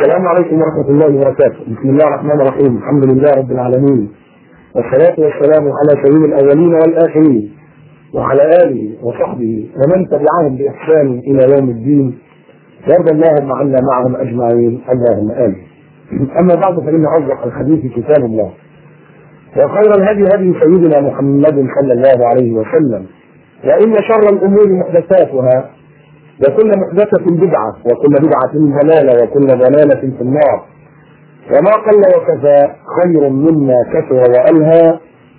السلام عليكم ورحمة الله وبركاته بسم الله الرحمن الرحيم الحمد لله رب العالمين والصلاة والسلام على سيد الأولين والآخرين وعلى آله وصحبه ومن تبعهم بإحسان إلى يوم الدين وارض اللهم عنا معهم أجمعين اللهم آمين أما بعد فإن أصدق الحديث كتاب الله وخير الهدي هدي سيدنا محمد صلى الله عليه وسلم وإن شر الأمور محدثاتها وكل محدثة بدعة وكل بدعة ضلالة وكل ضلالة في النار وما قل وكفى خير مما كثر وألهى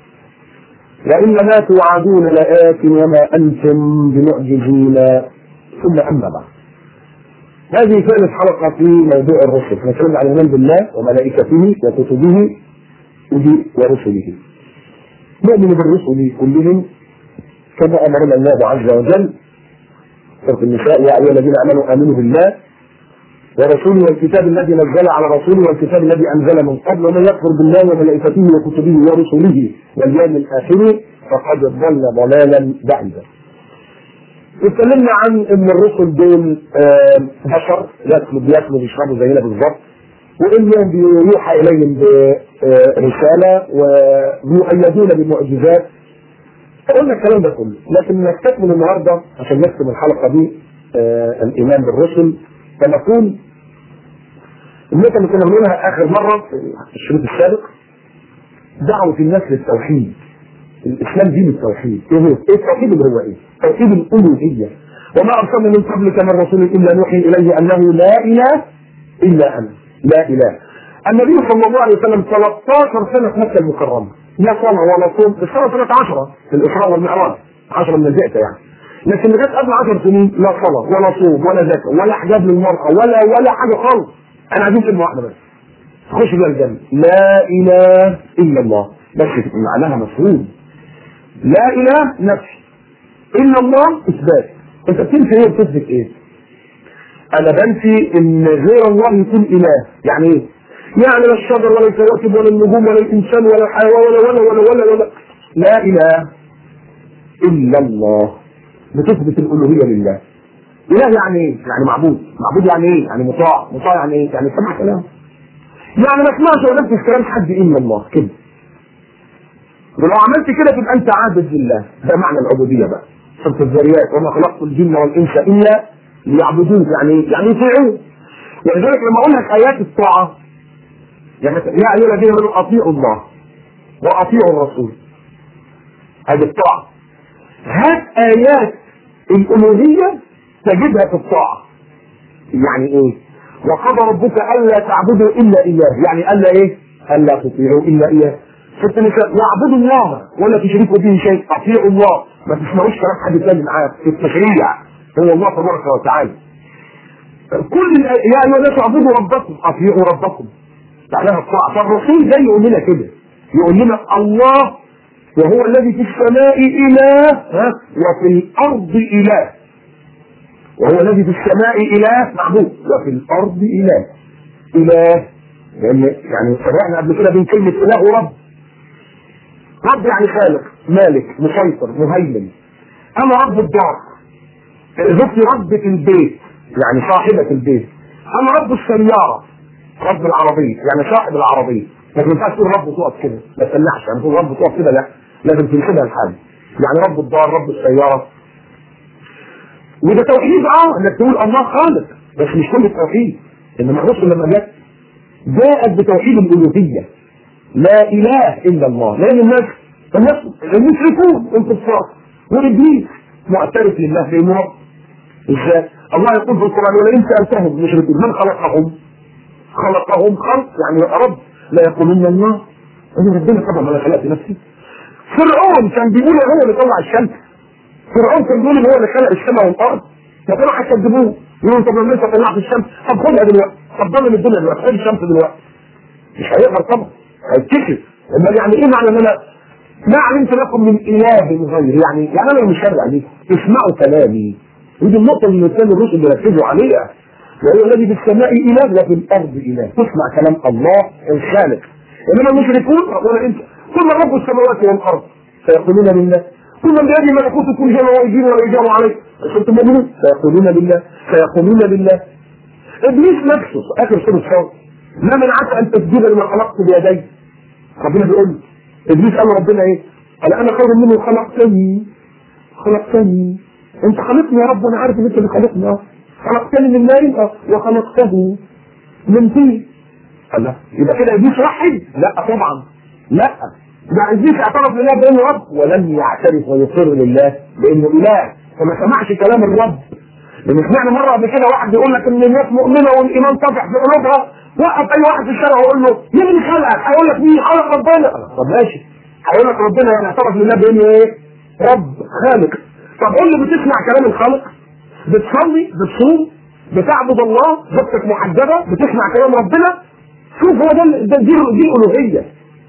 وإنما توعدون لآت وما أنتم بمعجزين ثم أما بعد هذه ثالث حلقة في موضوع الرسل نتكلم عن الإيمان بالله وملائكته وكتبه ورسله نؤمن بالرسل كلهم كما أمرنا الله عز وجل سورة النساء يا أيها الذين آمنوا آمنوا بالله ورسوله والكتاب الذي نزل على رسوله والكتاب الذي أنزل من قبل ومن يكفر بالله وملائكته وكتبه ورسله واليوم الآخر فقد ضل ضلالا بعيدا. اتكلمنا عن ان الرسل دول بشر ياكلوا بياكلوا بيشربوا زينا بالظبط وانهم بيوحى اليهم برساله ومؤيدون بمعجزات قلنا الكلام ده كله لكن نستكمل النهارده عشان نختم الحلقه دي آه الايمان بالرسل فنقول النقطه اللي كنا بنقولها اخر مره في الشريط السابق دعوه الناس للتوحيد الاسلام دين التوحيد ايه هو؟ ايه التوحيد اللي هو ايه؟ توحيد الالوهيه وما ارسلنا من قبلك من رسول الا نوحي اليه انه لا اله الا انا لا اله النبي صلى الله عليه وسلم 13 سنه في مكه المكرمه لا صلاة ولا صوم الصلاة سنة 10 في الإسراء والمعراج 10 من البعثة يعني لكن لغاية قبل 10 سنين لا صلاة ولا صوم ولا زكاة ولا حجاب للمرأة ولا ولا حاجة خالص أنا عايزين كلمة واحدة بس تخش بيها الجنة لا إله إلا الله بس معناها مفهوم لا إله نفي إلا الله إثبات أنت بتنفي إيه وبتثبت إيه؟ أنا بنفي إن غير الله يكون إله يعني إيه؟ يعني لا الشجر ولا الكواكب ولا النجوم ولا الانسان ولا الحيوان ولا ولا ولا ولا ولا لا اله الا الله بتثبت الالوهيه لله اله يعني ايه؟ يعني معبود معبود يعني ايه؟ يعني مطاع مطاع يعني ايه؟ يعني سمع كلام يعني ما اسمعش ولا انفذ كلام حد الا الله كده ولو عملت كده تبقى انت عابد لله ده معنى العبوديه بقى سوره الذريات وما خلقت الجن والانس الا ليعبدون يعني ايه؟ يعني يطيعون ولذلك لما اقول لك ايات الطاعه يعني يا ايها الذين امنوا اطيعوا الله واطيعوا الرسول هذه الطاعه هات ايات الالوهيه تجدها في الطاعه يعني ايه وقضى ربك الا تعبدوا الا اياه يعني الا ايه الا تطيعوا الا اياه ست النساء واعبدوا الله ولا تشركوا به شيء اطيعوا الله ما تسمعوش كلام حد تاني معاه في التشريع هو الله تبارك وتعالى كل يا ايها الناس اعبدوا ربكم اطيعوا ربكم معناها الطاعة فالرسول ده يقول لنا كده يقول لنا الله وهو الذي في السماء إله ها وفي الأرض إله وهو الذي في السماء إله معبود وفي الأرض إله إله لأن يعني فرقنا قبل كده بين كلمة إله ورب رب يعني خالق مالك مسيطر مهيمن أنا رب الدار زوجتي ربة البيت يعني صاحبة البيت أنا رب السيارة رب العربية يعني صاحب العربية لكن ما ينفعش تقول رب تقف كده ما تسلحش يعني تقول رب تقف كده لا لازم تنسبها لحد يعني رب الدار رب السيارة وده توحيد اه انك تقول الله خالق بس مش كل التوحيد انما الرسل لما جت جاءت بتوحيد الالوهيه لا اله الا الله لان الناس الناس المشركون الكفار والابليس معترف لله في رب ازاي؟ الله يقول في القران ولئن سالتهم المشركون من خلقهم؟ خلقهم خلق يعني يا رب لا يقولون الله انا ربنا طبعا انا خلقت نفسي فرعون كان بيقول هو اللي طلع الشمس فرعون كان بيقول هو اللي خلق السماء والارض ما كانوا هيكذبوه يقولوا طب لما انت طلعت الشمس طب خدها دلوقتي طب ضمن الدنيا دلوقتي خد الشمس دلوقتي مش هيقدر طبعا هيتكشف امال يعني ايه معنى ان انا ما علمت لكم من اله غيري يعني يعني انا مش شرع عليكم اسمعوا كلامي ودي النقطه اللي كان الرسل بيركزوا عليها وهو الذي في السماء اله وفي الارض اله تسمع كلام الله الخالق انما المشركون يقول انت ثم رب السماوات والارض فيقولون لله ثم بيده ملكوت كل شيء ويجيب ويجار عليه انتم مؤمنون سيقولون بالله سيقولون بالله ابليس نفسه اخر سوره الصاد ما منعك ان تسجد لما خلقت بيدي ربنا بيقول له ابليس قال ربنا ايه؟ قال انا خير منه خلقتني خلقتني انت خلقني يا رب وانا عارف ان انت اللي خلقني اه خلقتني من نار اه وخلقته من طين الله يبقى كده ابليس واحد؟ لا طبعا لا ده ابليس اعترف لله بانه رب ولم يعترف ويقر لله بانه اله فما سمعش كلام الرب لان سمعنا مره قبل كده واحد بيقول لك ان الناس مؤمنه والايمان طافح في قلوبها وقف اي واحد في الشارع ويقول له مين اللي خلقك؟ هيقول لك مين؟ خلق ربنا طب ماشي هيقول لك ربنا يعني اعترف لله بانه ايه؟ رب خالق طب قول لي بتسمع كلام الخالق؟ بتصلي بتصوم بتعبد الله بطك محجبه بتسمع كلام ربنا شوف هو ده ده- دي دي الالوهيه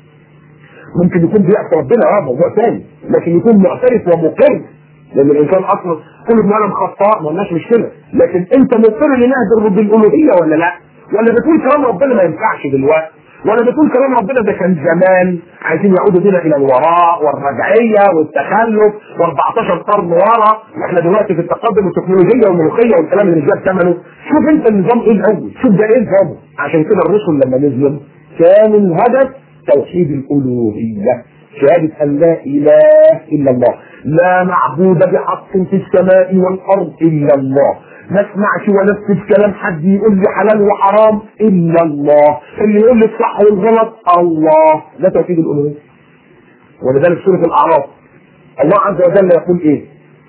ممكن يكون بيعصي ربنا اه موضوع ثاني لكن يكون معترف ومقر لان الانسان اصلا كل ابن ادم خطاء ما قلناش مش كده لكن انت مقر لنهج بالالوهيه ولا لا؟ ولا بتقول كلام ربنا ما ينفعش دلوقتي ولا بتقول كلام ربنا ده كان زمان عايزين يعودوا بينا الى الوراء والرجعيه والتخلف و14 قرن ورا واحنا دلوقتي في التقدم والتكنولوجيا والملوخيه والكلام اللي مش جاب ثمنه شوف انت النظام ايه الاول شوف ده ايه نظامه عشان كده الرسل لما نزلوا كان الهدف توحيد الالوهيه شهادة أن لا إله إلا الله لا معبود بحق في السماء والأرض إلا الله ما اسمعش ونفذ كلام حد يقول لي حلال وحرام إلا الله اللي يقول لي الصح والغلط الله ده توحيد الألوهية ولذلك سورة الأعراف الله عز وجل يقول إيه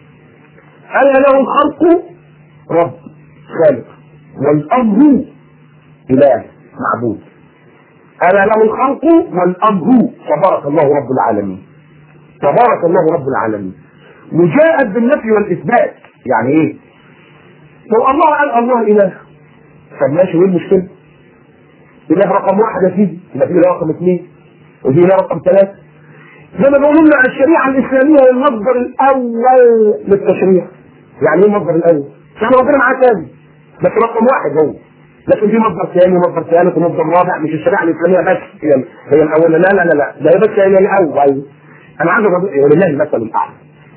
ألا له الخلق رب خالق والأمر إله معبود ألا له الخلق والأمر تبارك الله رب العالمين تبارك الله رب العالمين وجاءت بالنفي والإثبات يعني إيه؟ لو الله قال الله إله طب ماشي وإيه المشكلة؟ إله رقم واحد يا سيدي يبقى في إله رقم اثنين وفي إله رقم ثلاثة زي ما بيقولوا لنا الشريعة الإسلامية هي المصدر الأول للتشريع يعني إيه المصدر الأول؟ يعني ربنا معاه تاني بس رقم واحد هو لكن في مصدر ثاني ومصدر ثالث ومصدر رابع مش الشريعه الاسلاميه بس هي هي الاول لا لا لا لا ده هي بس هي الاول انا عايز أقول- ولله المثل الاعلى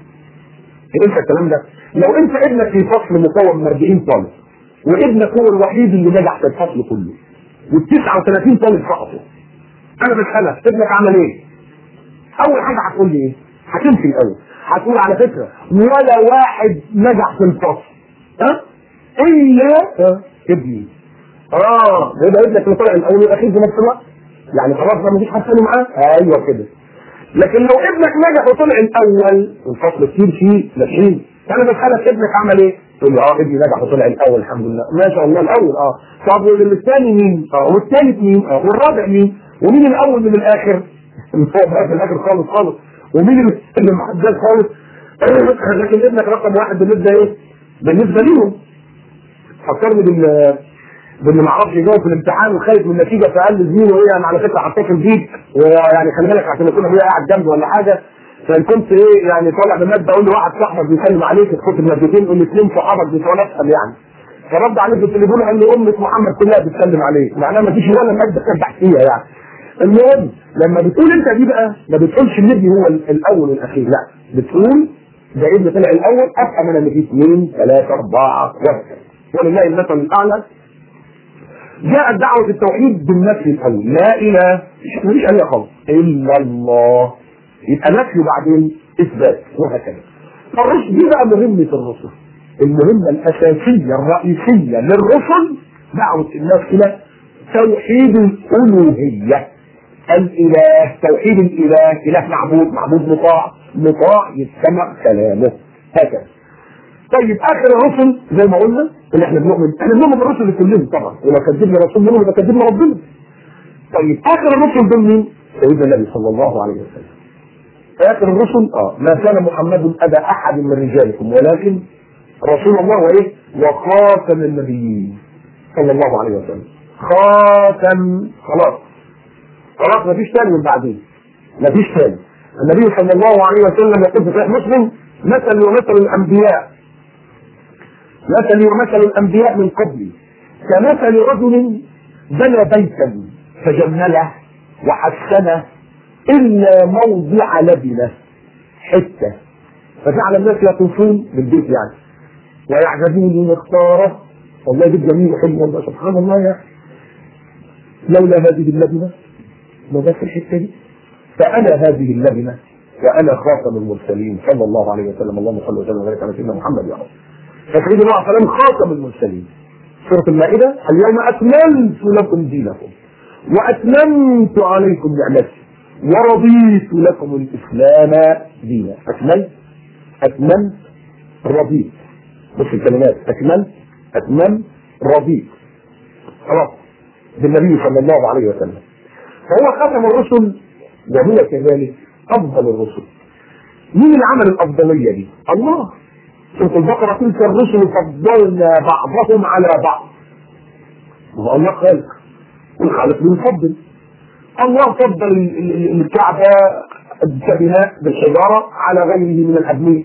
انت الكلام ده لو انت ابنك في فصل مكون من 40 طالب وابنك هو الوحيد اللي نجح في الفصل كله وال 39 طالب سقطوا انا بسالك ابنك عمل ايه؟ اول حاجه هتقول لي ايه؟ هتمشي الاول هتقول على فكره ولا واحد نجح في الفصل ها؟ الا ها؟ ابني اه ده يبقى ابنك اللي طلع الاول والاخير في نفس الوقت يعني خلاص ما مفيش حد ثاني معاه ايوه كده لكن لو ابنك نجح وطلع الاول الفصل كتير فيه ناجحين انا بسالك ابنك عمل ايه؟ تقول لي اه ابني نجح وطلع الاول الحمد لله ما شاء الله الاول اه طب والثاني مين؟ اه والثالث مين؟ اه والرابع مين؟ ومين الاول من الاخر؟ اللي هو بقى في الاخر خالص خالص ومين اللي اللي محدد خالص؟ لكن ابنك رقم واحد بالنسبه ايه؟ بالنسبه ليهم فكرني بال باللي ما عرفش يجاوب في الامتحان وخايف من النتيجه فقال لزميله ايه انا على فكره هتصل بيك ويعني خلي بالك عشان يكون ابويا قاعد جنبي ولا حاجه فان كنت ايه يعني طالع بماده اقول له واحد صاحبك بيسلم عليك تخش المادتين قول لي اثنين صحابك بتوع اسال يعني فرد عليه في التليفون قال لي امة محمد كلها بتسلم عليك معناها ما فيش ولا ماده تفتح فيها يعني المهم لما بتقول انت دي بقى ما بتقولش ان ابني هو ال- الاول والاخير لا بتقول ده ابني طلع الاول افهم انا ان في اثنين ثلاثه اربعه وهكذا ولله المثل الاعلى جاءت دعوة التوحيد بالنفي الأول لا إله مفيش آلهة خالص إلا الله يبقى نفي وبعدين إثبات وهكذا فالرسل دي بقى مهمة الرسل المهمة الأساسية الرئيسية للرسل دعوة الناس إلى توحيد الألوهية الإله توحيد الإله إله معبود معبود مطاع مطاع يستمع كلامه هكذا طيب اخر الرسل زي ما قلنا اللي احنا بنؤمن احنا بنؤمن بالرسل كلهم طبعا ولو كذبنا رسول منهم يبقى كذبنا ربنا طيب اخر الرسل دول مين؟ سيدنا النبي صلى الله عليه وسلم اخر الرسل اه ما كان محمد ابا احد من رجالكم ولكن رسول الله وايه؟ وخاتم النبيين صلى الله عليه وسلم خاتم خلاص خلاص مفيش تاني من بعدين مفيش تاني النبي صلى الله عليه وسلم يقول في صحيح مسلم مثل ومثل الانبياء مثلي ومثل الانبياء من قبلي كمثل رجل بنى بيتا فجمله وحسنه الا موضع لبنه حته فجعل الناس يطوفون بالبيت يعني ويعجبون من اختاره والله جد جميل وحلو والله سبحان الله يا اخي لولا هذه اللبنه ما ده في الحته دي فانا هذه اللبنه وانا خاتم المرسلين صلى الله عليه وسلم اللهم صل وسلم وبارك على سيدنا محمد يا رب فسيدنا الله عليه وسلم خاتم المرسلين سوره المائده اليوم اكملت لكم دينكم واتممت عليكم نعمتي ورضيت لكم الاسلام دينا اكملت اتممت رضيت بص الكلمات اكملت اتممت رضيت خلاص بالنبي صلى الله عليه وسلم فهو خاتم الرسل وهو كذلك افضل الرسل مين اللي عمل الافضليه دي؟ الله سوره البقره تلك الرسل فضلنا بعضهم على بعض هو الله خالق والخالق بيفضل الله فضل ال- ال- الكعبه بناء بالحجاره على غيره من الابنيه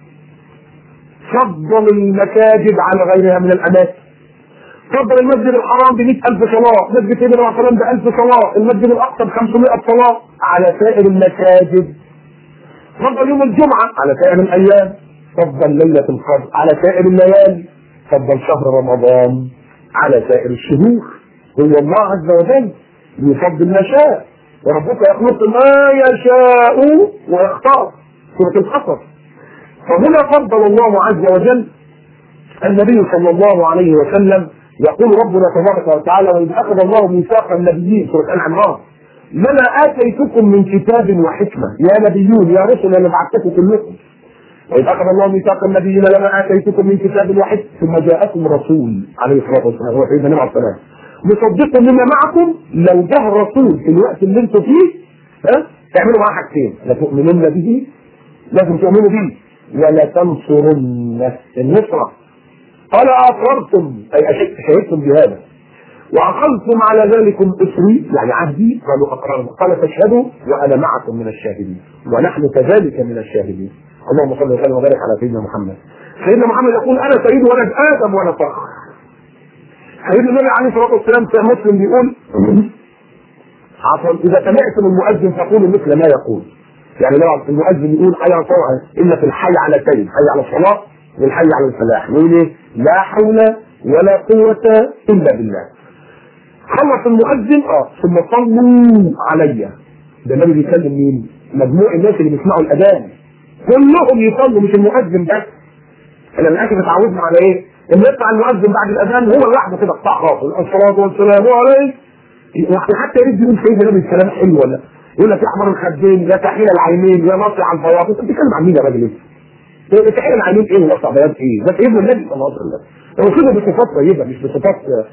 فضل المساجد على غيرها من الاماكن فضل المسجد الحرام ب ألف صلاة، مسجد سيدنا عليه وسلم ب 1000 صلاة، المسجد الأقصى ب 500 صلاة على سائر المساجد. فضل يوم الجمعة على سائر الأيام، فضل ليلة القدر على سائر الليالي، فضل شهر رمضان على سائر الشهور. هو الله عز وجل يفضل ما شاء، وربك يخلق ما يشاء ويختار. سورة القصص. فهنا فضل الله عز وجل النبي صلى الله عليه وسلم يقول ربنا تبارك وتعالى واذ اخذ الله ميثاق النبيين سوره ال عمران لما اتيتكم من كتاب وحكمه يا نبيون يا رسل انا بعثتكم كلكم واذ اخذ الله ميثاق النبيين لما اتيتكم من كتاب وحكمه ثم جاءكم رسول عليه الصلاه والسلام هو سيدنا النبي عليه السلام مصدق لما معكم لو جه الرسول في الوقت اللي انتم فيه ها تعملوا معاه حاجتين لا تؤمنون به لازم تؤمنوا به ولا تنصرن النصره قال أقررتم أي أشهدتم شهدتم بهذا وأخذتم على ذلكم إسري يعني عهدي قالوا أقررنا قال فاشهدوا وأنا معكم من الشاهدين ونحن كذلك من الشاهدين اللهم صل وسلم وبارك على سيدنا محمد سيدنا محمد يقول أنا سيد ولد آدم وأنا فخر سيدنا النبي عليه الصلاة والسلام في مسلم بيقول عفوا إذا سمعتم المؤذن فقولوا مثل ما يقول يعني لو المؤذن يقول حي على الصلاة إلا في الحي على تين حي على الصلاة والحي على الفلاح يقول ايه؟ لا حول ولا قوة إلا بالله. خلص المؤذن اه ثم صلوا علي. ده النبي بيكلم مين؟ مجموع الناس اللي بيسمعوا الأذان. كلهم يصلوا مش المؤذن بس. احنا للأسف اتعودنا على ايه؟ إن يطلع المؤذن بعد الأذان هو لوحده كده قطاع خاص الصلاة والسلام عليه يعني حتى يريد يقول سيدنا النبي الكلام حلو ولا يقول لك يا احمر الخدين يا تحيل العينين يا ناصع البياض انت بتتكلم عن مين يا راجل انت؟ تحيل العينين ايه ونصع بياض ايه؟ ده سيدنا النبي صلى الله عليه وسلم هو كده بصفات طيبه مش بصفات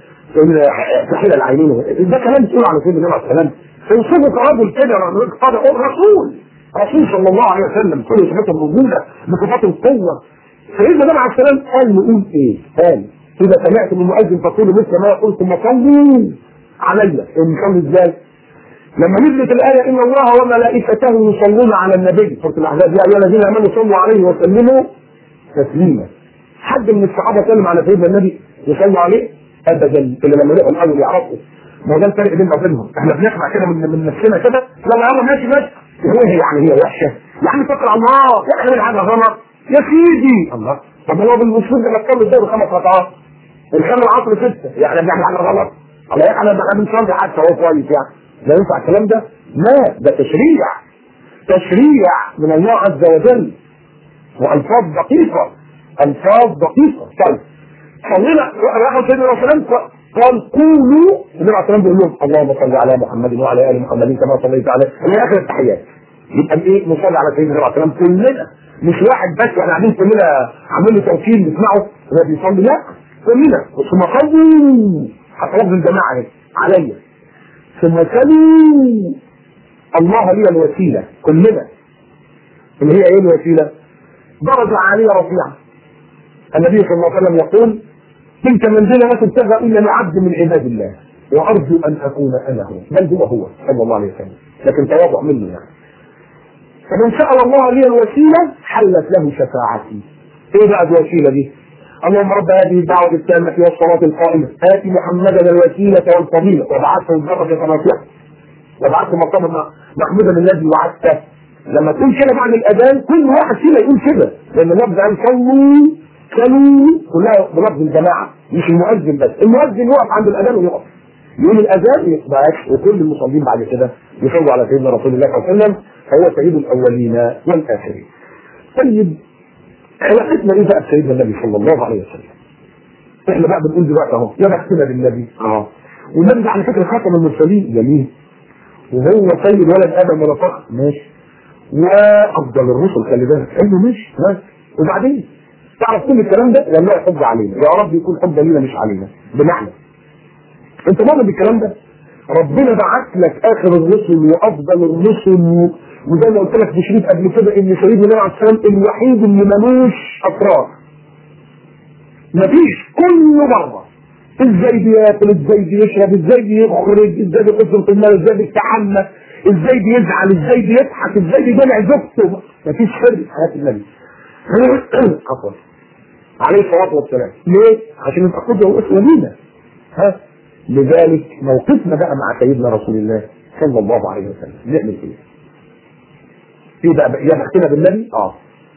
تحيل العينين ده كلام تقول على سيدنا النبي عليه السلام توصفه كرجل كده قال رسول رسول صلى الله عليه وسلم كل صفاته موجوده بصفات القوه سيدنا النبي عليه السلام قال نقول ايه؟ قال اذا سمعتم المؤذن فقولوا مثل ما يقول ثم صلوا علي نصلي ازاي؟ لما نزلت الآية إن الله وملائكته يصلون على النبي سورة الأحزاب يا أيها الذين آمنوا صلوا عليه وسلموا تسليما حد من الصحابة سلم على سيدنا النبي يصلوا عليه أبدا إلا لما لقوا الأول يعرفوا ما ده الفرق بيننا وبينهم احنا بنسمع كده من من نفسنا كده لا يلا ماشي ماشي هو هي يعني هي وحشه يعني فكر على الله يا اخي حاجه غلط يا سيدي الله طب هو بالمسلم ده نصلي ازاي بخمس ركعات الخمس العصر سته يعني بنعمل حاجه غلط الله يا احنا احنا بنصلي حتى هو كويس يعني لا ينفع الكلام ده لا ده تشريع تشريع من الله عز وجل والفاظ دقيقه الفاظ دقيقه طيب صلينا راحوا سيدنا رسول الله قال قولوا النبي عليه الصلاه بيقول لهم اللهم صل على محمد وعلى ال محمد كما صليت على الى اخر التحيات يبقى ايه نصلي على سيدنا النبي عليه الصلاه كلنا مش واحد بس واحنا قاعدين كلنا عاملين له توكيل نسمعه هو بيصلي لا كلنا ثم صلوا حتى لفظ الجماعه اهي عليا ثم سلوا الله لي الوسيله كلنا اللي هي ايه الوسيله؟ درجه عاليه رفيعه النبي صلى الله عليه وسلم يقول تلك منزلة لا تبتغى إلا لعبد من عباد الله وأرجو أن أكون أنا هو بل هو هو صلى الله عليه وسلم لكن تواضع مني يعني فمن سأل الله لي الوسيلة حلت له شفاعتي إيه بقى الوسيلة دي؟ اللهم رب هذه الدعوة التامة والصلاة القائمة آت محمدا الوسيلة والفضيلة وبعثه الدرجة الرفيعة وبعثه مقاما محمودا الذي وعدته لما تقول كده بعد الأذان كل واحد فينا يقول كده لأن النبي قال صلوا كلوا كلها بلفظ الجماعه مش المؤذن بس المؤذن يقف عند الاذان ويقف يقول الاذان يقبعش وكل المصلين بعد كده يصلوا على سيدنا رسول الله صلى الله عليه وسلم فهو سيد الاولين والاخرين. طيب علاقتنا ايه بقى بسيدنا النبي صلى الله عليه وسلم؟ احنا بقى بنقول دلوقتي اهو يا بختنا بالنبي اه والنبي ده على فكره خاتم المرسلين جميل وهو سيد ولد ادم ولا فخر ماشي وافضل الرسل خلي بالك حلو ماشي ها وبعدين تعرف كل الكلام ده والله حب علينا يا رب يكون حب لينا مش علينا بمعنى انت مؤمن بالكلام ده ربنا بعت لك اخر الرسل وافضل الرسل وزي ما قلت لك في شريط قبل كده ان سيدنا النبي عليه السلام الوحيد اللي ملوش اسرار مفيش كله بره ازاي بياكل ازاي بيشرب ازاي بيخرج ازاي بيقسم في المال ازاي بيستحمى ازاي بيزعل ازاي بيضحك ازاي بيجمع زوجته مفيش سر في حياه النبي عفوا عليه الصلاه والسلام ليه؟ عشان يبقى قدوه واسوه لينا ها لذلك موقفنا بقى مع سيدنا رسول الله صلى الله عليه وسلم نعمل ايه؟ في بقى يا بختنا بالنبي؟ اه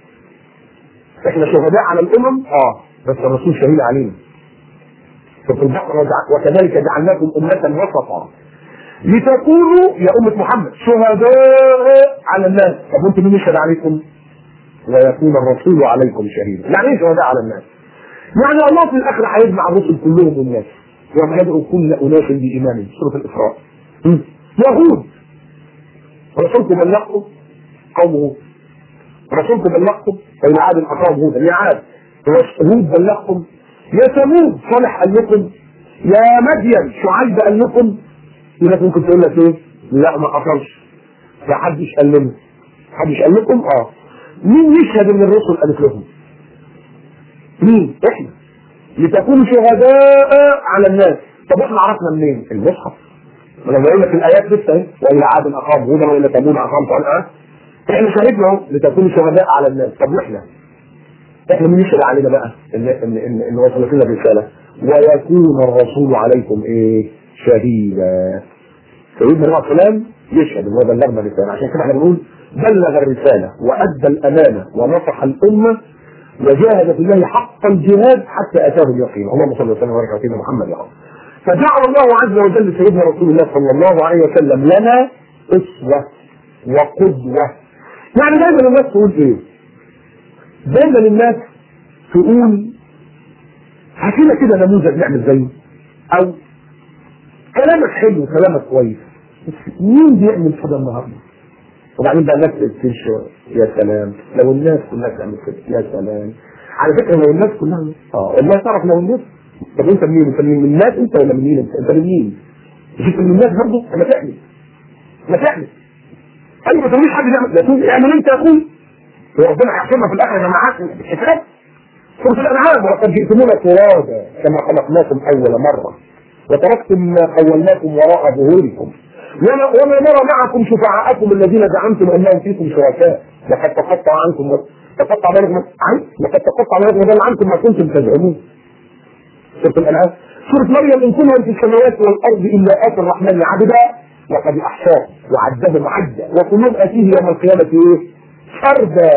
احنا شهداء على الامم؟ اه بس الرسول شهيد علينا ففي البقرة وكذلك جعلناكم أمة وسطا لتكونوا يا أمة محمد شهداء على الناس طب أنتم مين يشهد عليكم؟ ويكون الرسول عليكم شهيدا يعني ايه شهداء على الناس؟ يعني الله في الآخرة هيجمع الرسل كلهم والناس يوم يدعو كل أناس بإيمانهم سورة الإسراء يهود رسولكم بلغكم قومه رسولكم بلغكم فإن عاد أقام هودا يا عاد هود بلغكم يا ثمود صالح قال لكم يا مدين شعيب قال لكم يبقى ممكن تقول لك ايه؟ لا ما حصلش ما حدش قال لنا حدش قال لكم؟ اه مين يشهد ان الرسل قالت لهم؟ مين؟ احنا لتكونوا شهداء على الناس طب احنا عرفنا منين؟ المصحف انا بقول لك الايات لسه اهي والى عاد اقام هودا والى ثمود اقام صالح احنا شهدنا اهو لتكونوا شهداء على الناس طب واحنا؟ احنا مين يشهد علينا بقى ان ان ان, إن وصلت لنا الرساله ويكون الرسول عليكم ايه شهيدا سيدنا النبي عليه السلام يشهد ان هو بلغنا الرساله عشان كده احنا بنقول بلغ الرساله وادى الامانه ونصح الامه وجاهد في الله حق الجهاد حتى اتاه اليقين اللهم صل وسلم وبارك على سيدنا محمد يا رب فجعل الله عز وجل سيدنا رسول الله صلى الله عليه وسلم لنا اسوه وقدوه يعني دايما الناس تقول ايه؟ دايما الناس تقول هات لنا كده نموذج نعمل زيه او كلامك حلو كلامك كويس بس مين بيعمل كده النهارده؟ وبعدين بقى الناس تنشر يا سلام لو الناس كلها تعمل كده يا سلام على فكره لو الناس كلها اه والله تعرف لو الناس طب انت منين؟ انت من الناس انت ولا من مين انت؟ انت من مين؟ مش انت من الناس برضه؟ ما تعمل ما تعمل ايوه ما تقوليش حد يعمل لا تقول اعمل انت يا اخوي وربنا هيحكمها في الاخر يا جماعات بالحساب سورة الأنعام ولقد جئتمونا ترادا كما خلقناكم أول مرة وتركتم ما خولناكم وراء ظهوركم وما, وما نرى معكم شفعاءكم الذين زعمتم أنهم فيكم شركاء لقد تقطع عنكم تقطع بينكم عن لقد تقطع بينكم وضل عنكم ما كنتم تزعمون سورة الأنعام سورة مريم إن كل من في السماوات والأرض إلا آتي الرحمن عبدا وقد أحصاه وعدهم عدا وكلهم آتيه يوم القيامة إيه؟ فردا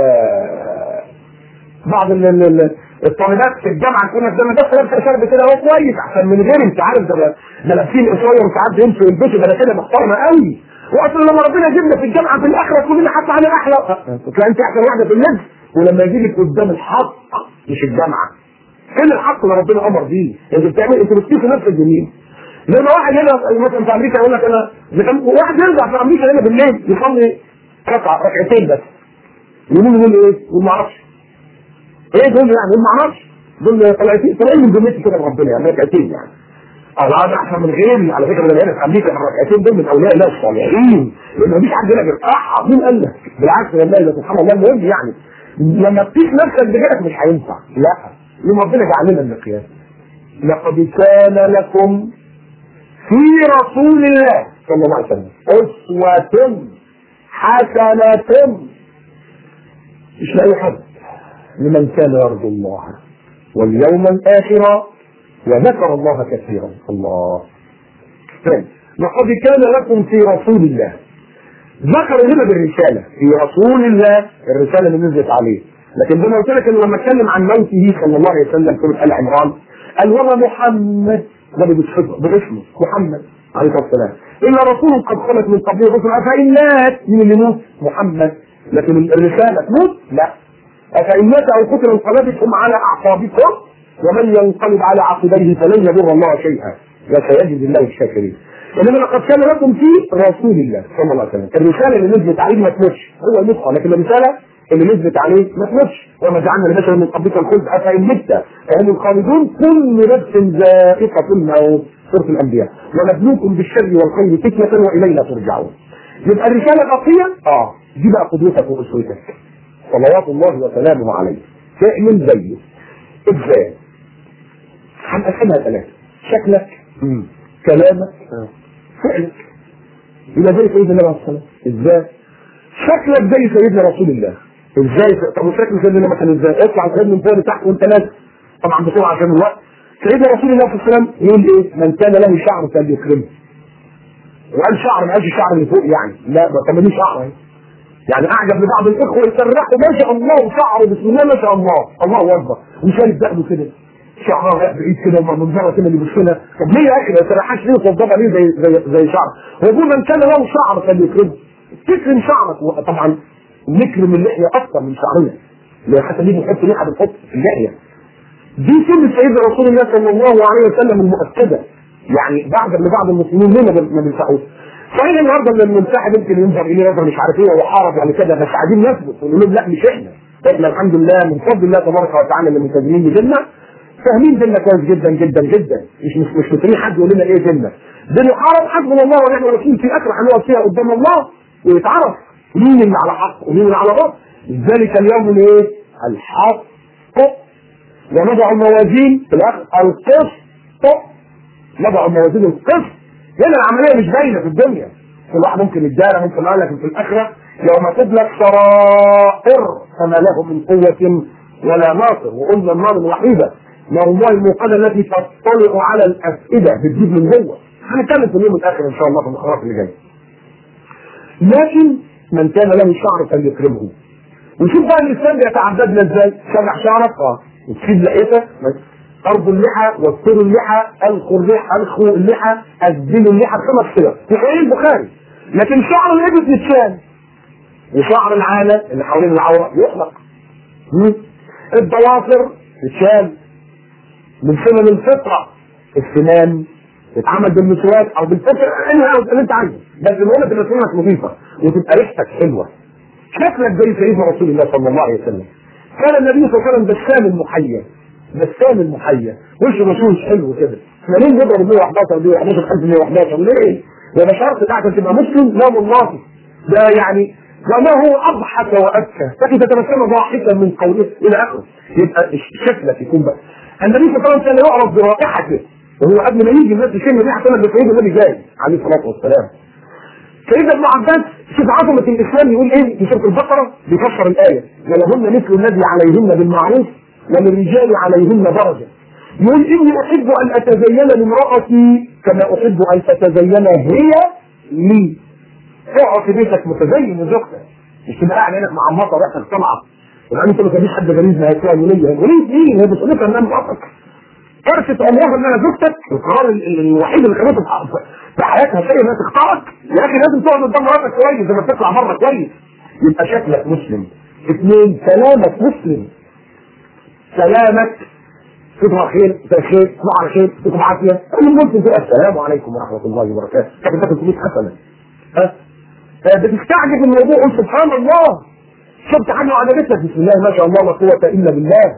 بعض ال ال الطالبات في الجامعه كنا في ده لابسه شرب كده هو كويس احسن من غير انت عارف ده ده لابسين قصير وساعات بيمشوا يلبسوا ده كده محترمه قوي واصلا لما ربنا يجيبنا في الجامعه في الاخره كلنا حتى على احلى تلاقي انت احسن واحده في اللبس ولما يجي لك قدام الحق مش الجامعه فين الحق اللي ربنا امر بيه؟ انت بتعمل انت بتشوف نفسك جميل زي ما واحد هنا مثلا في امريكا يقول لك انا واحد يرجع في امريكا هنا بالليل يصلي ركعه ركعتين بس يقولوا يقول ايه؟ يقول ما اعرفش ايه دول يعني ما اعرفش دول طلعتين طالعين من ذمتي كده ربنا يعني ركعتين يعني الله ده احسن من غيري على فكره انا هنا في امريكا الركعتين دول من اولياء الله الصالحين لان مفيش حد هنا بيرقعها مين قال لك؟ بالعكس والله ده سبحان الله المهم يعني لما تقيس نفسك بغيرك مش هينفع لا يوم ربنا جعل لنا المقياس لقد كان لكم في رسول الله صلى الله عليه وسلم اسوة حسنة مش لاي حد لمن كان يرجو الله واليوم الآخر وذكر الله كثيرا الله طيب لقد كان لكم في رسول الله ذكر هنا بالرسالة في رسول الله الرسالة اللي نزلت عليه لكن زي ما قلت لك انه لما اتكلم عن موته صلى الله عليه وسلم في ال عمران قال وما محمد ده بالصفه باسمه محمد عليه الصلاه والسلام الا رسول قد خلت من قبله الرسل افان مات من اللي يموت محمد لكن الرساله تموت لا افان مات او قتل انقلبتم على اعقابكم ومن ينقلب على عقبيه فلن يضر الله شيئا وسيجزي الله الشاكرين انما لقد كان لكم في رسول الله صلى الله عليه وسلم الرساله اللي نزلت عليه ما تموتش هو المتقى لكن الرساله اللي نزلت عليه ما تموتش وما جعلنا لبشر من قبلك الخلد افان مت فهم الخالدون كل نفس ذائقه الموت سوره الانبياء ونبلوكم بالشر والخير فتنه والينا ترجعون يبقى الرساله باقيه اه دي بقى قدوتك واسوتك صلوات الله وسلامه عليه تعمل زيه ازاي؟ هنقسمها ثلاثه شكلك كلامك فعلك يبقى زي سيدنا النبي عليه الصلاه والسلام ازاي؟ شكلك زي سيدنا رسول الله ازاي طب وشكل سيدنا مثلا ازاي؟ اطلع الخير من فوق لتحت وانت نازل طبعا بسرعه عشان الوقت سيدنا رسول الله صلى الله عليه وسلم يقول ايه؟ من كان له شعر فليكرمه وقال شعر ما قالش شعر اللي فوق يعني لا ما كملوش شعر اهي يعني اعجب لبعض الاخوه يسرحوا ما شاء الله شعره بسم الله ما شاء الله الله اكبر وشايف دقنه كده شعرها بعيد كده ومنظره كده اللي بيبص لها طب ليه يا اخي ما تسرحهاش ليه وتوضبها ليه زي زي زي شعر هو بيقول من كان له شعر فليكرمه تكرم شعرك طبعا نكرم اللحيه اكثر من شعرنا اللي حتى دي بنحط ريحه بنحط في اللحيه دي سنه سيدنا رسول الله صلى الله عليه وسلم المؤكده يعني بعد ان بعض المسلمين ليه ما بينفعوش صحيح النهارده لما المنسحب يمكن ينظر اليه نظر مش عارف ايه وحارب يعني كده بس عايزين نثبت ونقول لهم لا مش احنا احنا الحمد لله من فضل الله تبارك وتعالى اللي ملتزمين بديننا فاهمين ديننا كويس جدا جدا جدا مش مش مش مستنيين حد يقول لنا ايه ديننا بنحارب حسبنا الله ونعم الوكيل في اخر هنقف فيها قدام الله ويتعرف مين اللي على حق ومين اللي على باطل ذلك اليوم الايه؟ الحق ونضع الموازين في الاخر القسط نضع الموازين القسط هنا العمليه مش باينه في الدنيا كل واحد ممكن يدارى ممكن قال لك في الاخره يوم تبلغ سرائر فما له من قوه ولا ناصر وقلنا النار الوحيده نار الله الموقده التي تطلع على الافئده بتجيب من جوه هنتكلم في اليوم الاخر ان شاء الله في المحاضرات اللي جايه لكن من كان له شعر فليكرمه وشوف بقى الاسلام بيتعبدنا ازاي شرح شعرك اه وتسيب لحيتك أرض اللحى واستر اللحى ألخوا اللحى ألخوا اللحى أسدلوا اللحى خمس صيغ في صحيح البخاري لكن شعر الإبل يتشال وشعر العانة اللي حوالين العورة يحلق الضوافر تتشال من سنن الفطرة السنان تتعمل بالمسواك او بالفطر اللي انت عايزه بس المهم تبقى سنانك نظيفه وتبقى ريحتك حلوه شكلك زي سيدنا رسول الله صلى الله عليه وسلم كان النبي صلى الله عليه وسلم بسام المحيا بسام المحيا وشه مشوش حلو كده احنا ليه نضرب 111 دي 111 ليه؟ ده ده شرط ده عشان تبقى مسلم لا والله ده يعني وله اضحك وابكى لكن تتبسم ضاحكا من قوله الى اخره يبقى شكلك يكون بقى النبي صلى الله عليه وسلم يعرف برائحته وهو قبل ما يجي الناس تشم ريحه سنه بسعيد النبي جاي عليه الصلاه والسلام سيدنا ابن عباس شوف عظمه الاسلام يقول ايه في سوره البقره بيفسر الايه ولهن مثل الذي عليهن بالمعروف وللرجال عليهن درجه يقول اني احب ان اتزين لامراتي كما احب ان تتزين هي لي اقعد في بيتك متزين لزوجتك مش تبقى قاعد هناك معمطه ريحتك طالعه يبقى انت ما تجيش حد غريب ما هيكون وليه وليه مين هي مسؤوليتها انها مراتك ارثت الله انها زوجتك القرار الوحيد اللي خليته في حياتها شيء انها تختارك يا اخي لازم تقعد قدام مراتك كويس لما تطلع بره كويس يبقى شكلك مسلم اثنين كلامك مسلم سلامك تبقى خير تبقى خير تبقى على خير تبقى عافيه ممكن تبقى السلام عليكم ورحمه الله وبركاته لكن تاخد فلوس حسنه ها بتستعجب الموضوع قول سبحان الله شفت حاجه وعجبتك بسم الله ما شاء الله لا قوه الا بالله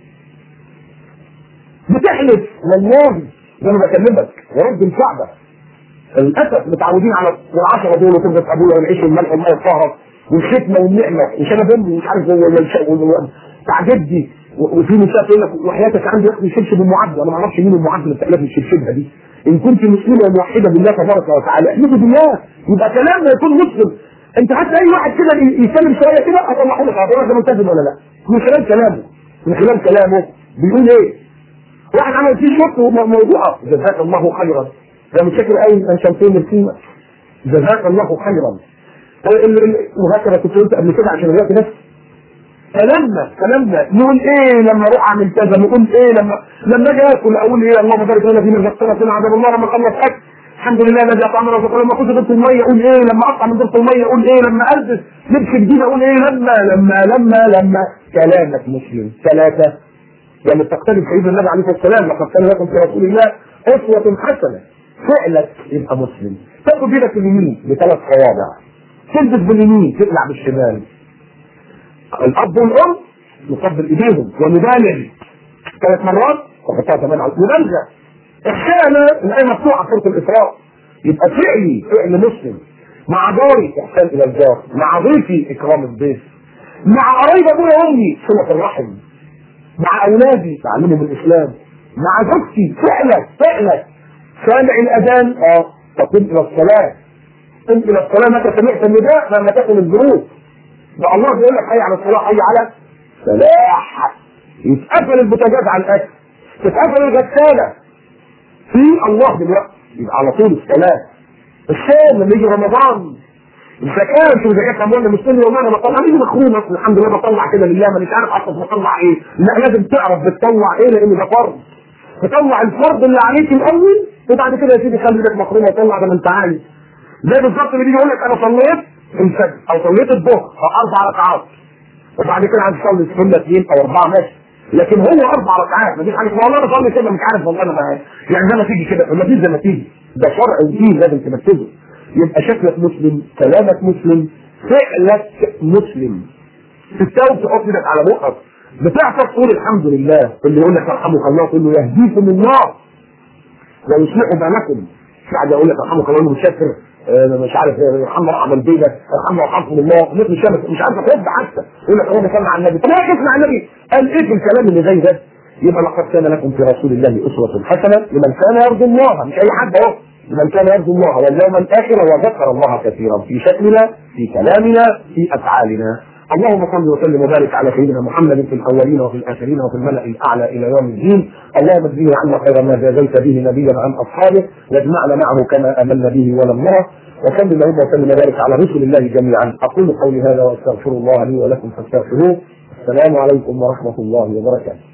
بتحلف والله زي ما بكلمك ورب الكعبه للاسف متعودين على العشره دول وتبقى ابويا والعيش والملح والميه الطاهره والختمه والنعمه وش انا بمي مش عارف بتاع جدي وفي نساء تقول لك وحياتك عندي ياخد شبشب المعدل انا ما اعرفش مين المعدل اللي بتحلف الشبشبها دي ان كنت مسلمه وموحده بالله تبارك وتعالى احلفوا بالله يبقى كلامنا يكون مسلم انت حتى اي واحد كده يتكلم شويه كده اطلع لك هتقول ده ملتزم ولا لا من خلال كلامه من خلال كلامه بيقول ايه واحد عمل فيه شرط موضوعه جزاك الله خيرا ده مش فاكر اي كان شمسين القيمه جزاك الله خيرا وهكذا كنت قلت قبل كده عشان الوقت نفسي كلامنا كلامنا نقول ايه لما اروح اعمل كذا نقول ايه لما لما اجي اكل اقول ايه اللهم بارك لنا في رزقنا عذاب الله لما اخلص اكل الحمد لله الذي اطعمنا ورزقنا لما اخش ضبط الميه اقول ايه لما اقطع من ضبط الميه اقول ايه لما البس لبس جديد اقول ايه لما لما لما لما كلامك مسلم ثلاثه يعني تقتدي بسيدنا النبي عليه الصلاه والسلام لقد كان لكم في رسول الله اسوه حسنه فعلك يبقى مسلم تاخد بيدك اليمين بثلاث صوابع تلبس باليمين تقلع بالشمال الاب والام نقبل ايديهم ونبالغ ثلاث مرات وحطها كمان على نبالغ احسانا الايه مفتوحه سوره الاسراء يبقى فعلي فعل مسلم مع جاري احسان الى الجار مع ضيفي اكرام الضيف مع قرايب ابويا وامي صله الرحم مع اولادي تعلمهم الاسلام مع زوجتي فعلك فعلك سامع الاذان اه تقم الى الصلاه قم الى الصلاه متى سمعت النداء لما تكن الظروف ده الله بيقول لك حي على الصلاه حي على فلاح يتقفل البوتاجاز على الاكل تتقفل الغساله في الله دلوقتي يبقى على طول الصلاه الصوم لما يجي رمضان الزكاة شو زكاة أموال المسلمين والله أنا بطلع لي مخروم أصلا الحمد لله بطلع كده لله مانيش عارف أصلا بطلع إيه لا لازم تعرف بتطلع إيه لأن ده فرض تطلع الفرض اللي عليك الأول وبعد كده يا سيدي خلي ايدك مخرومة وطلع زي ما أنت عايز زي بالظبط اللي بيجي يقول لك أنا صليت الفجر أو صليت الظهر أو أربع ركعات وبعد كده عايز تصلي سنة اثنين أو أربعة ماشي لكن هو أربع ركعات مفيش حاجة والله أنا صلي كده مش عارف والله أنا معايا يعني زي ما تيجي كده ما فيش زي ما تيجي ده شرع ودين لازم تنفذه يبقى شكلك مسلم كلامك مسلم فعلك مسلم تستوي تحط ايدك على بقك بتعطف تقول الحمد لله اللي يقول لك يرحمك الله تقول له يهديكم النار ويصلح بالكم في حد يقول لك يرحمك الله مشكر مش عارف يرحمنا ارحم البيبه يرحمنا ارحمكم الله مثل الشمس مش عارف ترد حتى يقول لك هو بيسمع النبي طب ما اسمع النبي قال ايه في الكلام اللي زي ده يبقى لقد كان لكم في رسول الله اسوه حسنه لمن كان يرجو الله مش اي حد اهو لمن كان يرجو الله واليوم الاخر وذكر الله كثيرا في شكلنا في كلامنا في افعالنا اللهم صل وسلم وبارك على سيدنا محمد في الاولين وفي الاخرين وفي الملا الاعلى الى يوم الدين اللهم اجزه عنا خير ما جازيت به نبيا عن اصحابه واجمعنا معه كما امنا به ولم نره وصل اللهم وسلم وبارك على رسل الله جميعا اقول قولي هذا واستغفر الله لي ولكم فاستغفروه السلام عليكم ورحمه الله وبركاته